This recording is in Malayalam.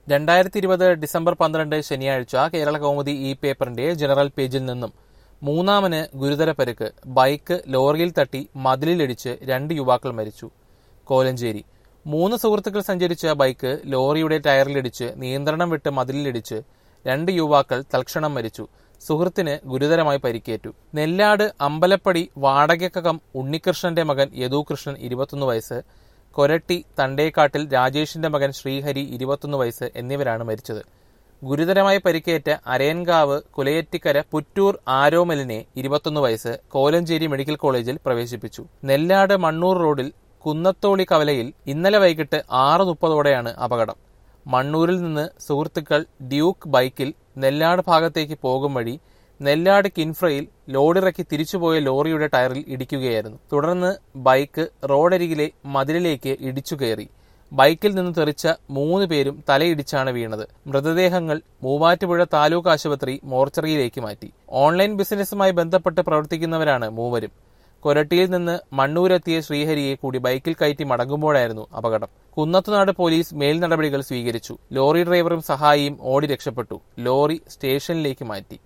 രണ്ടായിരത്തി ഇരുപത് ഡിസംബർ പന്ത്രണ്ട് ശനിയാഴ്ച കേരള കൗമുദി ഈ പേപ്പറിന്റെ ജനറൽ പേജിൽ നിന്നും മൂന്നാമന് ഗുരുതര പരിക്ക് ബൈക്ക് ലോറിയിൽ തട്ടി മതിലിലിടിച്ച് രണ്ട് യുവാക്കൾ മരിച്ചു കോലഞ്ചേരി മൂന്ന് സുഹൃത്തുക്കൾ സഞ്ചരിച്ച ബൈക്ക് ലോറിയുടെ ടയറിലിടിച്ച് നിയന്ത്രണം വിട്ട് മതിലിലിടിച്ച് രണ്ട് യുവാക്കൾ തൽക്ഷണം മരിച്ചു സുഹൃത്തിന് ഗുരുതരമായി പരിക്കേറ്റു നെല്ലാട് അമ്പലപ്പടി വാടകക്കകം ഉണ്ണികൃഷ്ണന്റെ മകൻ യദുകൃഷ്ണൻ ഇരുപത്തൊന്ന് വയസ്സ് കൊരട്ടി തണ്ടേക്കാട്ടിൽ രാജേഷിന്റെ മകൻ ശ്രീഹരി ഇരുപത്തൊന്ന് വയസ്സ് എന്നിവരാണ് മരിച്ചത് ഗുരുതരമായി പരിക്കേറ്റ അരയൻകാവ് കുലയറ്റിക്കര പുറ്റൂർ ആരോമലിനെ ഇരുപത്തൊന്ന് വയസ്സ് കോലഞ്ചേരി മെഡിക്കൽ കോളേജിൽ പ്രവേശിപ്പിച്ചു നെല്ലാട് മണ്ണൂർ റോഡിൽ കുന്നത്തോളി കവലയിൽ ഇന്നലെ വൈകിട്ട് ആറ് മുപ്പതോടെയാണ് അപകടം മണ്ണൂരിൽ നിന്ന് സുഹൃത്തുക്കൾ ഡ്യൂക്ക് ബൈക്കിൽ നെല്ലാട് ഭാഗത്തേക്ക് പോകും വഴി നെല്ലാട് കിൻഫ്രയിൽ ലോഡിറക്കി തിരിച്ചുപോയ ലോറിയുടെ ടയറിൽ ഇടിക്കുകയായിരുന്നു തുടർന്ന് ബൈക്ക് റോഡരികിലെ മതിലിലേക്ക് ഇടിച്ചു കയറി ബൈക്കിൽ നിന്ന് തെറിച്ച മൂന്ന് പേരും തലയിടിച്ചാണ് വീണത് മൃതദേഹങ്ങൾ മൂവാറ്റുപുഴ താലൂക്ക് ആശുപത്രി മോർച്ചറിയിലേക്ക് മാറ്റി ഓൺലൈൻ ബിസിനസ്സുമായി ബന്ധപ്പെട്ട് പ്രവർത്തിക്കുന്നവരാണ് മൂവരും കൊരട്ടിയിൽ നിന്ന് മണ്ണൂരെത്തിയ ശ്രീഹരിയെ കൂടി ബൈക്കിൽ കയറ്റി മടങ്ങുമ്പോഴായിരുന്നു അപകടം കുന്നത്തുനാട് പോലീസ് മേൽ നടപടികൾ സ്വീകരിച്ചു ലോറി ഡ്രൈവറും സഹായിയും ഓടി രക്ഷപ്പെട്ടു ലോറി സ്റ്റേഷനിലേക്ക് മാറ്റി